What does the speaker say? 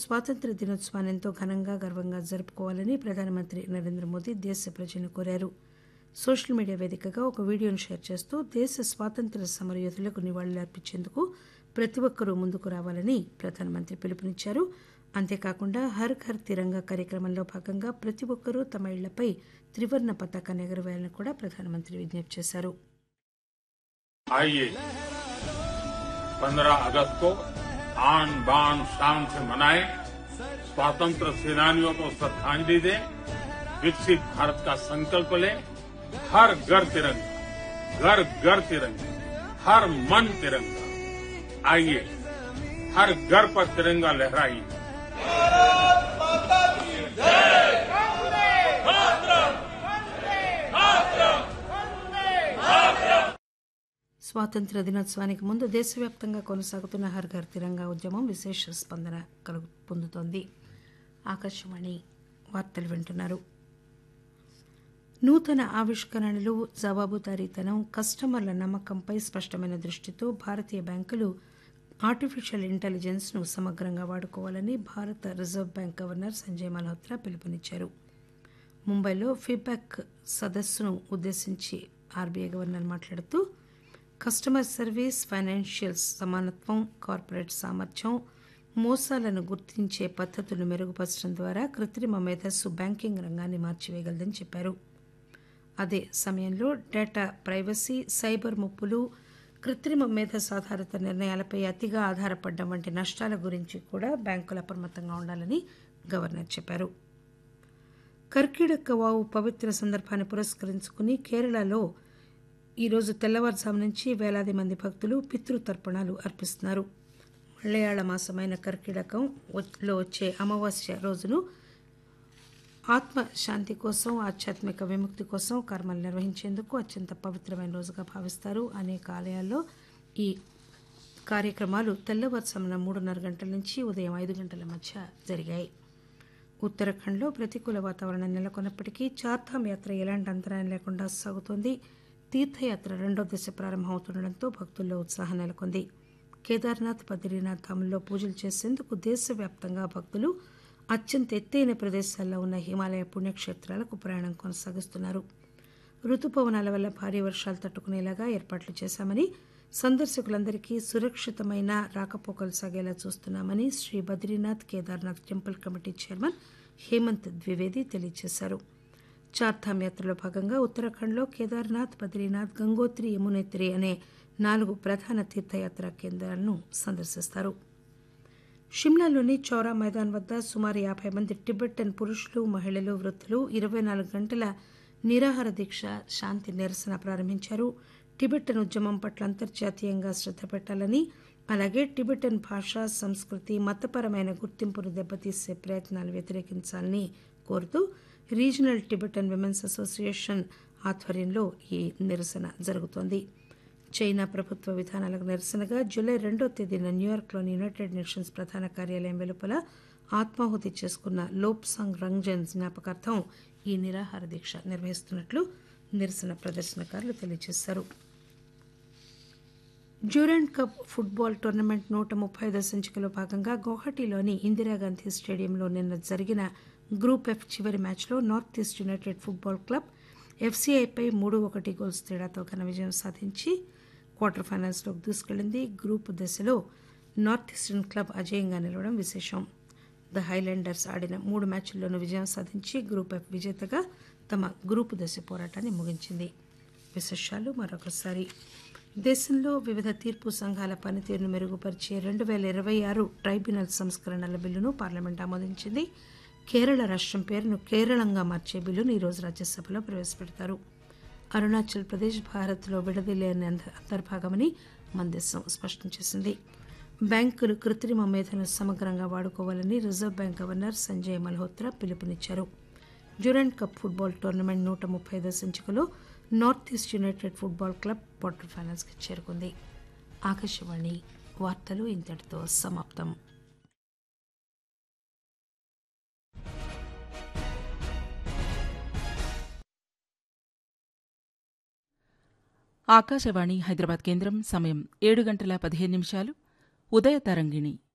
స్వాతంత్ర దినోత్సవాన్ని ఎంతో ఘనంగా గర్వంగా జరుపుకోవాలని ప్రధానమంత్రి నరేంద్ర మోదీ దేశ ప్రజలను కోరారు సోషల్ మీడియా వేదికగా ఒక వీడియోను షేర్ చేస్తూ దేశ స్వాతంత్ర సమరయోధులకు నివాళులర్పించేందుకు ప్రతి ఒక్కరూ ముందుకు రావాలని ప్రధానమంత్రి పిలుపునిచ్చారు అంతేకాకుండా హర్ ఘర్ తిరంగా కార్యక్రమంలో భాగంగా ప్రతి ఒక్కరూ తమ ఇళ్లపై త్రివర్ణ పతాకాన్ని ఎగురవేయాలని కూడా ప్రధానమంత్రి విజ్ఞప్తి చేశారు आइए 15 अगस्त को आन बान शान से मनाएं स्वतंत्र सेनानियों को श्रद्धांजलि दें विकसित भारत का संकल्प लें हर घर तिरंगा घर घर तिरंगा हर मन तिरंगा आइए हर घर पर तिरंगा लहराइए స్వాతంత్ర దినోత్సవానికి ముందు దేశవ్యాప్తంగా కొనసాగుతున్న హర్ ఘర్ తిరంగా ఉద్యమం విశేష స్పందన కలుగు పొందుతోంది ఆకాశవాణి వార్తలు వింటున్నారు నూతన ఆవిష్కరణలు జవాబుదారీతనం కస్టమర్ల నమ్మకంపై స్పష్టమైన దృష్టితో భారతీయ బ్యాంకులు ఆర్టిఫిషియల్ ఇంటెలిజెన్స్ ను సమగ్రంగా వాడుకోవాలని భారత reserve bank governor Sanjay Malhotra పిలుపునిచ్చారు ముంబైలో ఫీడ్బ్యాక్ సదస్సును ఉద్దేశించి ఆర్బీఐ గవర్నర్ మాట్లాడుతూ కస్టమర్ సర్వీస్ ఫైనాన్షియల్ సమానత్వం కార్పొరేట్ సామర్థ్యం మోసాలను గుర్తించే పద్ధతులను మెరుగుపరచడం ద్వారా కృత్రిమ మేధస్సు బ్యాంకింగ్ రంగాన్ని మార్చివేయగలదని చెప్పారు అదే సమయంలో డేటా ప్రైవసీ సైబర్ ముప్పులు కృత్రిమ మేధస్సు ఆధారిత నిర్ణయాలపై అతిగా ఆధారపడడం వంటి నష్టాల గురించి కూడా బ్యాంకులు అప్రమత్తంగా ఉండాలని గవర్నర్ చెప్పారు కర్కిడక్క వావు పవిత్ర సందర్భాన్ని పురస్కరించుకుని కేరళలో ఈరోజు తెల్లవారుజాము నుంచి వేలాది మంది భక్తులు పితృతర్పణాలు అర్పిస్తున్నారు మలయాళ మాసమైన కర్కిడకం లో వచ్చే అమావాస్య రోజును ఆత్మ శాంతి కోసం ఆధ్యాత్మిక విముక్తి కోసం కర్మలు నిర్వహించేందుకు అత్యంత పవిత్రమైన రోజుగా భావిస్తారు అనేక ఆలయాల్లో ఈ కార్యక్రమాలు తెల్లవారుజామున మూడున్నర గంటల నుంచి ఉదయం ఐదు గంటల మధ్య జరిగాయి ఉత్తరాఖండ్లో ప్రతికూల వాతావరణం నెలకొన్నప్పటికీ చార్ధామ్ యాత్ర ఎలాంటి అంతరాయం లేకుండా సాగుతోంది తీర్థయాత్ర రెండో దశ ప్రారంభమవుతుండటంతో భక్తుల్లో ఉత్సాహం నెలకొంది కేదార్నాథ్ బద్రీనాథ్ ధాముల్లో పూజలు చేసేందుకు దేశవ్యాప్తంగా భక్తులు అత్యంత ఎత్తైన ప్రదేశాల్లో ఉన్న హిమాలయ పుణ్యక్షేత్రాలకు ప్రయాణం కొనసాగిస్తున్నారు రుతుపవనాల వల్ల భారీ వర్షాలు తట్టుకునేలాగా ఏర్పాట్లు చేశామని సందర్శకులందరికీ సురక్షితమైన రాకపోకలు సాగేలా చూస్తున్నామని Shri Badrinath Kedarnath temple committee chairman Hemant Dwivedi తెలియజేశారు చార్ధామ్ యాత్రలో భాగంగా ఉత్తరాఖండ్లో కేదార్నాథ్ బద్రీనాథ్ గంగోత్రి యమునేత్రి అనే నాలుగు ప్రధాన తీర్థయాత్ర కేంద్రాలను సందర్శిస్తారు షిమ్లాలోని చౌరా మైదాన్ వద్ద సుమారు యాభై మంది టిబెటన్ పురుషులు మహిళలు వృద్ధులు ఇరవై నాలుగు గంటల నిరాహార దీక్ష శాంతి నిరసన ప్రారంభించారు టిబెటన్ ఉద్యమం పట్ల అంతర్జాతీయంగా శ్రద్ధ పెట్టాలని అలాగే టిబెటన్ భాష సంస్కృతి మతపరమైన గుర్తింపును దెబ్బతీసే ప్రయత్నాలు వ్యతిరేకించాలని కోరుతూ రీజనల్ టిబెటన్ విమెన్స్ అసోసియేషన్ ఆధ్వర్యంలో ఈ నిరసన జరుగుతోంది చైనా ప్రభుత్వ విధానాలకు నిరసనగా జూలై రెండో తేదీన న్యూయార్క్లోని యునైటెడ్ నేషన్స్ ప్రధాన కార్యాలయం వెలుపల ఆత్మాహుతి చేసుకున్న లోప్సాంగ్ రంగ్జన్ జ్ఞాపకార్థం ఈ నిరాహార దీక్ష నిర్వహిస్తున్నట్లు నిరసన ప్రదర్శనకారులు తెలియజేశారు డ్యూరెంట్ కప్ ఫుట్బాల్ టోర్నమెంట్ నూట ముప్పై ఐదో సంచికలో భాగంగా గౌహటిలోని ఇందిరాగాంధీ స్టేడియంలో నిన్న జరిగిన గ్రూప్ ఎఫ్ చివరి మ్యాచ్లో North East United football club ఎఫ్సీఐపై మూడు ఒకటి గోల్స్ తేడాతో ఘన విజయం సాధించి క్వార్టర్ ఫైనల్స్లోకి దూసుకెళ్లింది గ్రూప్ దశలో నార్త్ ఈస్టర్న్ క్లబ్ అజేయంగా నిలవడం విశేషం ద హైలాండర్స్ ఆడిన మూడు మ్యాచ్ల్లోనూ విజయం సాధించి గ్రూప్ ఎఫ్ విజేతగా తమ గ్రూపు దశ పోరాటాన్ని ముగించింది విశేషాలు మరొకసారి దేశంలో వివిధ తీర్పు సంఘాల పనితీరును మెరుగుపరిచే రెండు వేల ఇరవై ఆరు ట్రైబ్యునల్ సంస్కరణల బిల్లును పార్లమెంట్ ఆమోదించింది కేరళ రాష్ట్రం పేరును కేరళంగా మార్చే బిల్లును ఈరోజు రాజ్యసభలో ప్రవేశపెడతారు అరుణాచల్ ప్రదేశ్ భారత్లో విడదీయలేని అంతర్భాగమని మన దేశం స్పష్టం చేసింది బ్యాంకులు కృత్రిమ మేధను సమగ్రంగా వాడుకోవాలని reserve bank governor Sanjay Malhotra పిలుపునిచ్చారు డ్యూరెంట్ కప్ ఫుట్బాల్ టోర్నమెంట్ నూట ముప్పై ఐదో సంచికలో North East United football club quarter ఫైనల్స్కి చేరుకుంది ఆకాశవాణి వార్తలు ఇంతటితో సమాప్తం ఆకాశవాణి హైదరాబాద్ కేంద్రం సమయం ఏడు గంటల పదిహేను నిమిషాలు ఉదయ తరంగిణి